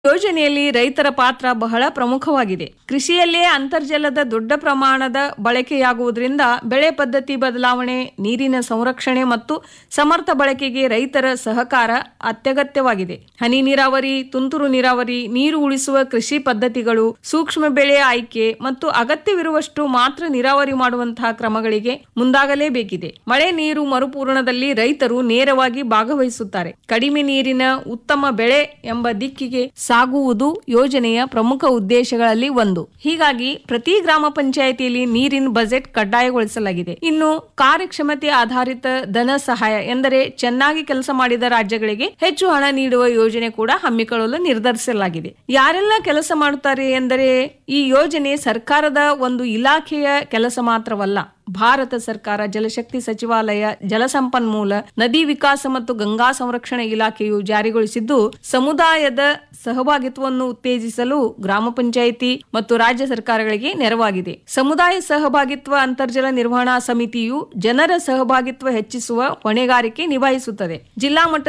ಯೋಜನೆಯಲ್ಲಿ ರೈತರ ಪಾತ್ರ ಬಹಳ ಪ್ರಮುಖವಾಗಿದೆ ಕೃಷಿಯಲ್ಲೇ ಅಂತರ್ಜಲದ ದೊಡ್ಡ ಪ್ರಮಾಣದ ಬಳಕೆಯಾಗುವುದರಿಂದ ಬೆಳೆ ಪದ್ಧತಿ ಬದಲಾವಣೆ ನೀರಿನ ಸಂರಕ್ಷಣೆ ಮತ್ತು ಸಮರ್ಥ ಬಳಕೆಗೆ ರೈತರ ಸಹಕಾರ ಅತ್ಯಗತ್ಯವಾಗಿದೆ ಹನಿ ನೀರಾವರಿ ತುಂತುರು ನೀರಾವರಿ ನೀರು ಉಳಿಸುವ ಕೃಷಿ ಪದ್ಧತಿಗಳು ಸೂಕ್ಷ್ಮ ಬೆಳೆ ಆಯ್ಕೆ ಮತ್ತು ಅಗತ್ಯವಿರುವಷ್ಟು ಮಾತ್ರ ನೀರಾವರಿ ಮಾಡುವಂತಹ ಕ್ರಮಗಳಿಗೆ ಮುಂದಾಗಲೇಬೇಕಿದೆ ಮಳೆ ನೀರು ಮರುಪೂರಣದಲ್ಲಿ ರೈತರು ನೇರವಾಗಿ ಭಾಗವಹಿಸುತ್ತಾರೆ ಕಡಿಮೆ ನೀರಿನ ಉತ್ತಮ ಬೆಳೆ ಎಂಬ ದಿಕ್ಕಿಗೆ ಸಾಗುವುದು ಯೋಜನೆಯ ಪ್ರಮುಖ ಉದ್ದೇಶಗಳಲ್ಲಿ ಒಂದು ಹೀಗಾಗಿ ಪ್ರತಿ ಗ್ರಾಮ ಪಂಚಾಯಿತಿಯಲ್ಲಿ ನೀರಿನ ಬಜೆಟ್ ಕಡ್ಡಾಯಗೊಳಿಸಲಾಗಿದೆ ಇನ್ನು ಕಾರ್ಯಕ್ಷಮತೆ ಆಧಾರಿತ ಧನ ಸಹಾಯ ಎಂದರೆ ಚೆನ್ನಾಗಿ ಕೆಲಸ ಮಾಡಿದ ರಾಜ್ಯಗಳಿಗೆ ಹೆಚ್ಚು ಹಣ ನೀಡುವ ಯೋಜನೆ ಕೂಡ ಹಮ್ಮಿಕೊಳ್ಳಲು ನಿರ್ಧರಿಸಲಾಗಿದೆ ಯಾರೆಲ್ಲ ಕೆಲಸ ಮಾಡುತ್ತಾರೆ ಎಂದರೆ ಈ ಯೋಜನೆ ಸರ್ಕಾರದ ಒಂದು ಇಲಾಖೆಯ ಕೆಲಸ ಮಾತ್ರವಲ್ಲ ಭಾರತ ಸರ್ಕಾರ ಜಲಶಕ್ತಿ ಸಚಿವಾಲಯ ಜಲಸಂಪನ್ಮೂಲ ನದಿ ವಿಕಾಸ ಮತ್ತು ಗಂಗಾ ಸಂರಕ್ಷಣಾ ಇಲಾಖೆಯು ಜಾರಿಗೊಳಿಸಿದ್ದು ಸಮುದಾಯದ ಸಹಭಾಗಿತ್ವವನ್ನು ಉತ್ತೇಜಿಸಲು ಗ್ರಾಮ ಪಂಚಾಯಿತಿ ಮತ್ತು ರಾಜ್ಯ ಸರ್ಕಾರಗಳಿಗೆ ನೆರವಾಗಿದೆ ಸಮುದಾಯ ಸಹಭಾಗಿತ್ವ ಅಂತರ್ಜಲ ನಿರ್ವಹಣಾ ಸಮಿತಿಯು ಜನರ ಸಹಭಾಗಿತ್ವ ಹೆಚ್ಚಿಸುವ ಹೊಣೆಗಾರಿಕೆ ನಿಭಾಯಿಸುತ್ತದೆ ಜಿಲ್ಲಾ ಮಟ್ಟದ